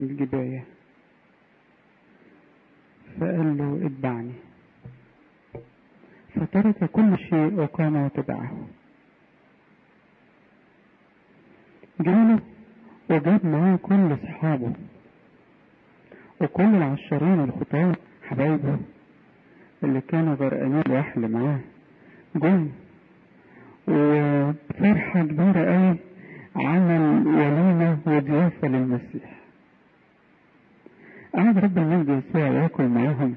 الجباية فقال له اتبعني فترك كل شيء وقام وتبعه جاله وجاب معاه كل صحابه وكل العشرين الخطاة حبايبه اللي كانوا غرقانين الوحل معاه جم وفرحة كبيرة قوي عمل وليمة وضيافة للمسيح قعد رب المجد يسوع ياكل معاهم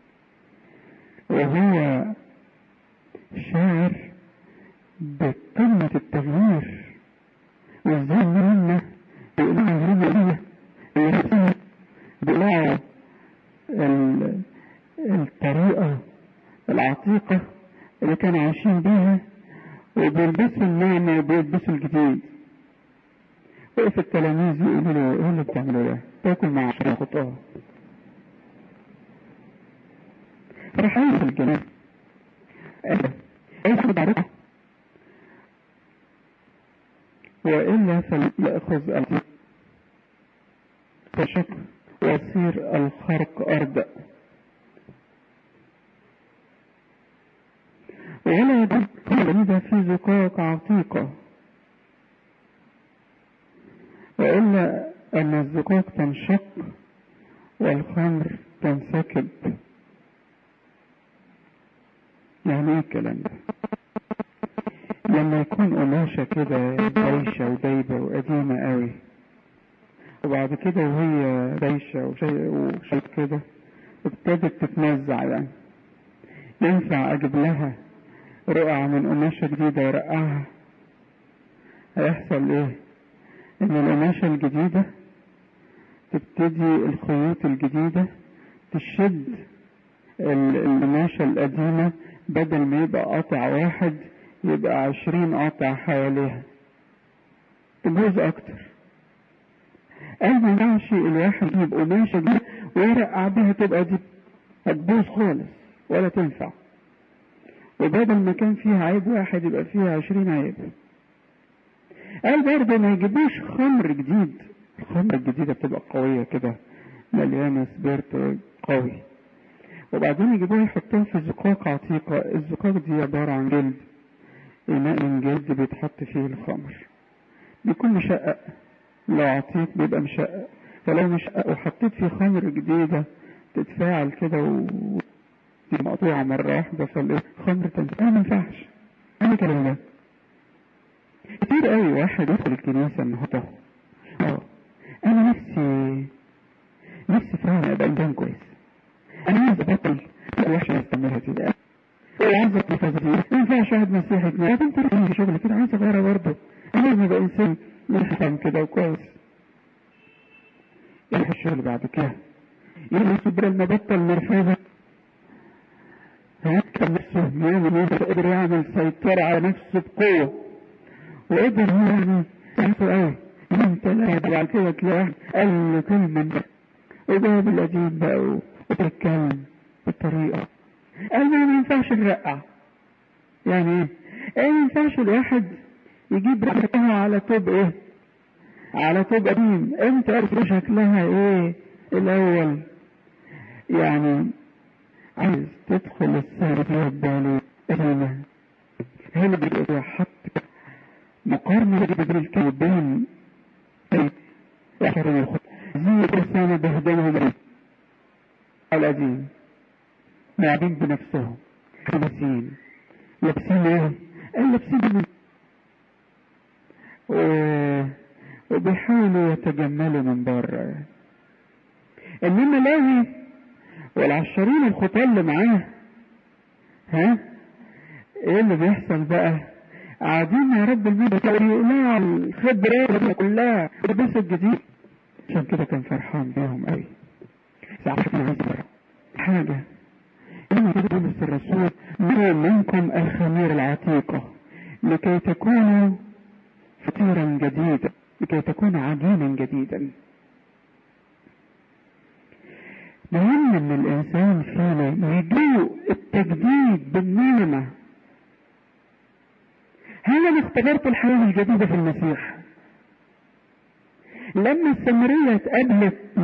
وهو شاعر بقمة التغيير وازاي منا بيقلعوا الهرمية اللي نفسها بيقلعوا الطريقة العتيقة اللي كانوا عايشين بيها وبيلبسوا النعمة وبيلبسوا الجديد وقف التلاميذ يقولوا له ايه اللي بتعملوا ده؟ تاكل مع عشرة خطاه راح يوصل الجناب ايه خد عرفه وإلا فليأخذ الأرض فشك ويصير الخرق أرض ولا يدب الغريبة في زقاق عتيقة وإلا أن الزقاق تنشق والخمر تنسكب يعني ايه الكلام ده لما يكون قماشة كده بايشة ودايبة وقديمة قوي وبعد كده وهي بايشة وشيء كده ابتدت تتنزع يعني ينفع اجيب لها رقعة من قماشة جديدة وارقعها هيحصل ايه ان القماشة الجديدة تبتدي الخيوط الجديدة تشد القماشة القديمة بدل ما يبقى قطع واحد يبقى عشرين قطع حواليها تجوز اكتر قال ما ينفعش الواحد يجيب قماشة دي ويرقع بيها تبقى دي هتبوظ خالص ولا تنفع وبدل ما كان فيها عيب واحد يبقى فيها عشرين عيب قال برضه ما يجيبوش خمر جديد الخمر الجديدة بتبقى قوية كده مليانة سبيرت قوي وبعدين يجيبوها يحطوها في زقاق عتيقة الزقاق دي عبارة عن جلد إناء من جلد بيتحط فيه الخمر بيكون مشقق لو عتيق بيبقى مشقق فلو مشقق وحطيت فيه خمر جديدة تتفاعل كده و مقطوعة مرة واحدة فالخمر تنسى ما ينفعش أنا كلام ده كتير قوي واحد يدخل الكنيسة النهارده اه أنا نفسي نفسي فعلا أبقى إنسان كويس أنا عايز أبطل وحشة أستمرها كده وعايز أتنفذ ما ينفعش واحد مسيحي يا انت في شغل كده عايز أغيرها برضه أنا لازم أبقى إنسان محترم كده وكويس يروح الشغل بعد كده يلبس بدل ما بطل مرفوضة هيكتب نفسه يعمل ايه قدر يعمل سيطرة على نفسه بقوة وقدر يعني نفسه قوي يوم ثلاثة بعد كده تلاقيه قال له كلمة وجاب القديم بقى وتتكلم بالطريقة قال ما ينفعش نرقع يعني ايه؟ ايه ما ينفعش الواحد يجيب رقعها على طوب ايه؟ على طوب قديم انت عارف شكلها ايه الاول يعني عايز تدخل السهرة فيها بالي هنا هنا بيبقى حط مقارنة بين الكلبين يحرم الخط زي كرسانة بهدلهم القديم قاعدين بنفسهم خمسين لابسين ايه؟ قال لابسين و... وبيحاولوا يتجملوا من بره انما لاوي والعشرين الخطاه اللي معاه ها ايه اللي بيحصل بقى قاعدين يا رب المجد يقلعوا الخبرة كلها لبس الجديد عشان كده كان فرحان بيهم قوي ساعات كان عايز حاجة لما تقول الرسول نرى منكم الخمير العتيقة لكي تكونوا فطيرا جديدا لكي تكون عجينا جديدا مهم ان الانسان فينا يجيء التجديد بالنعمة هل انا اختبرت الحياة الجديدة في المسيح لما السامرية اتقابلت